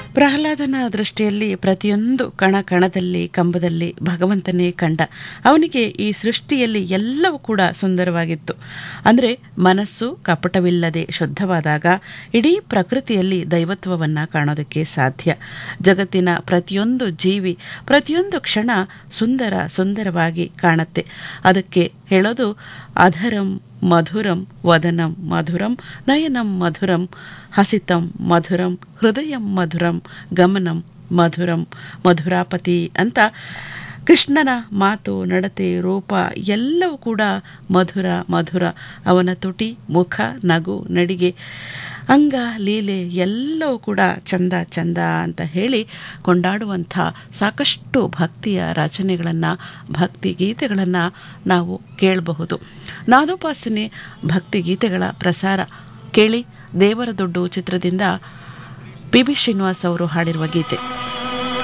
ಪ್ರಹ್ಲಾದನ ದೃಷ್ಟಿಯಲ್ಲಿ ಪ್ರತಿಯೊಂದು ಕಣ ಕಣದಲ್ಲಿ ಕಂಬದಲ್ಲಿ ಭಗವಂತನೇ ಕಂಡ ಅವನಿಗೆ ಈ ಸೃಷ್ಟಿಯಲ್ಲಿ ಎಲ್ಲವೂ ಕೂಡ ಸುಂದರವಾಗಿತ್ತು ಅಂದರೆ ಮನಸ್ಸು ಕಪಟವಿಲ್ಲದೆ ಶುದ್ಧವಾದಾಗ ಇಡೀ ಪ್ರಕೃತಿಯಲ್ಲಿ ದೈವತ್ವವನ್ನು ಕಾಣೋದಕ್ಕೆ ಸಾಧ್ಯ ಜಗತ್ತಿನ ಪ್ರತಿಯೊಂದು ಜೀವಿ ಪ್ರತಿಯೊಂದು ಕ್ಷಣ ಸುಂದರ ಸುಂದರವಾಗಿ ಕಾಣುತ್ತೆ ಅದಕ್ಕೆ ಹೇಳೋದು ಅಧರಂ ಮಧುರಂ ವದನಂ ಮಧುರಂ ನಯನಂ ಮಧುರಂ ಹಸಿತಂ ಮಧುರಂ ಹೃದಯಂ ಮಧುರಂ ಗಮನಂ ಮಧುರಂ ಮಧುರಾಪತಿ ಅಂತ ಕೃಷ್ಣನ ಮಾತು ನಡತೆ ರೂಪ ಎಲ್ಲವೂ ಕೂಡ ಮಧುರ ಮಧುರ ಅವನ ತುಟಿ ಮುಖ ನಗು ನಡಿಗೆ ಅಂಗ ಲೀಲೆ ಎಲ್ಲವೂ ಕೂಡ ಚಂದ ಚಂದ ಅಂತ ಹೇಳಿ ಕೊಂಡಾಡುವಂಥ ಸಾಕಷ್ಟು ಭಕ್ತಿಯ ರಚನೆಗಳನ್ನು ಭಕ್ತಿ ಗೀತೆಗಳನ್ನು ನಾವು ಕೇಳಬಹುದು ನಾದೋಪಾಸನೆ ಭಕ್ತಿ ಗೀತೆಗಳ ಪ್ರಸಾರ ಕೇಳಿ ದೇವರ ದುಡ್ಡು ಚಿತ್ರದಿಂದ ಪಿ ಬಿ ಶ್ರೀನಿವಾಸ್ ಅವರು ಹಾಡಿರುವ ಗೀತೆ